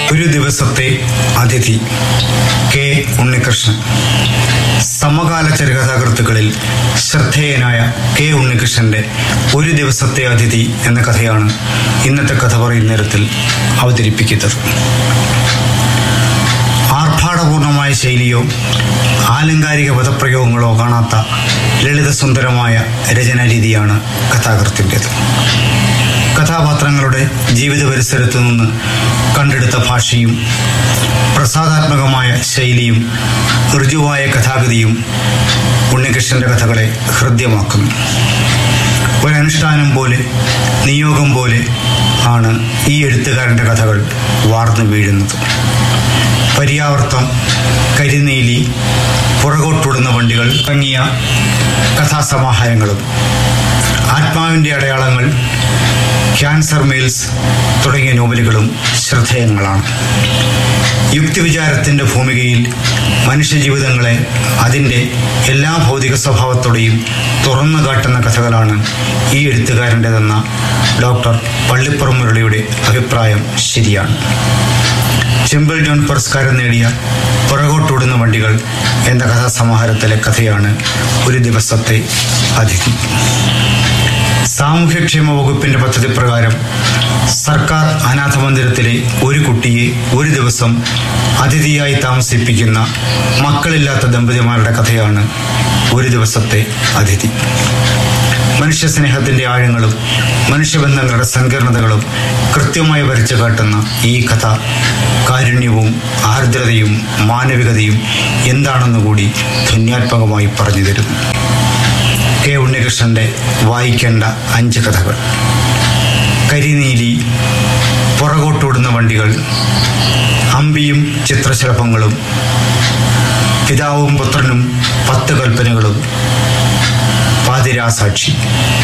ഒരു ദിവസത്തെ അതിഥി കെ ഉണ്ണികൃഷ്ണൻ സമകാല ചെറുകഥാകൃത്തുക്കളിൽ ശ്രദ്ധേയനായ കെ ഉണ്ണികൃഷ്ണന്റെ ഒരു ദിവസത്തെ അതിഥി എന്ന കഥയാണ് ഇന്നത്തെ കഥ പറയുന്ന നേരത്തിൽ അവതരിപ്പിക്കുന്നത് ആർഭാടപൂർണമായ ശൈലിയോ ആലങ്കാരിക പദപ്രയോഗങ്ങളോ കാണാത്ത ലളിതസുന്ദരമായ രചനാരീതിയാണ് കഥാകൃത്തിൻ്റെത് കഥാപാത്രങ്ങളുടെ ജീവിത പരിസരത്തു നിന്ന് കണ്ടെടുത്ത ഭാഷയും പ്രസാദാത്മകമായ ശൈലിയും ഋജുവായ കഥാഗതിയും ഉണ്ണികൃഷ്ണന്റെ കഥകളെ ഹൃദ്യമാക്കുന്നു ഒരനുഷ്ഠാനം പോലെ നിയോഗം പോലെ ആണ് ഈ എഴുത്തുകാരന്റെ കഥകൾ വാർന്നു വീഴുന്നത് പര്യാവർത്തം കരിനീലി പുറകോട്ടുടുന്ന വണ്ടികൾ തുടങ്ങിയ കഥാസമാഹാരങ്ങളും ആത്മാവിന്റെ അടയാളങ്ങൾ ക്യാൻസർ മെയിൽസ് തുടങ്ങിയ നോവലുകളും ശ്രദ്ധേയങ്ങളാണ് യുക്തിവിചാരത്തിന്റെ ഭൂമികയിൽ മനുഷ്യജീവിതങ്ങളെ അതിൻ്റെ എല്ലാ ഭൗതിക സ്വഭാവത്തോടെയും തുറന്നു കാട്ടുന്ന കഥകളാണ് ഈ എഴുത്തുകാരൻ്റെതെന്ന ഡോക്ടർ പള്ളിപ്പുറം മുരളിയുടെ അഭിപ്രായം ശരിയാണ് ചെമ്പിൾ ജോൺ പുരസ്കാരം നേടിയ പുറകോട്ടോടുന്ന വണ്ടികൾ എന്ന കഥാസമാഹാരത്തിലെ കഥയാണ് ഒരു ദിവസത്തെ അതിഥി സാമൂഹ്യക്ഷേമ വകുപ്പിന്റെ പദ്ധതി പ്രകാരം സർക്കാർ അനാഥ മന്ദിരത്തിലെ ഒരു കുട്ടിയെ ഒരു ദിവസം അതിഥിയായി താമസിപ്പിക്കുന്ന മക്കളില്ലാത്ത ദമ്പതിമാരുടെ കഥയാണ് ഒരു ദിവസത്തെ അതിഥി മനുഷ്യ സ്നേഹത്തിന്റെ ആഴങ്ങളും മനുഷ്യബന്ധങ്ങളുടെ സങ്കീർണതകളും കൃത്യമായി വരച്ചു കാട്ടുന്ന ഈ കഥ കാരുണ്യവും ആർദ്രതയും മാനവികതയും എന്താണെന്ന് കൂടി ധന്യാത്മകമായി പറഞ്ഞു തരുന്നു കെ ഉണ്ണികൃഷ്ണന്റെ വായിക്കേണ്ട അഞ്ച് കഥകൾ കരിനീലി പുറകോട്ടോടുന്ന വണ്ടികൾ അമ്പിയും ചിത്രശലഭങ്ങളും പിതാവും പുത്രനും പത്ത് കൽപ്പനകളും പാതിരാസാക്ഷി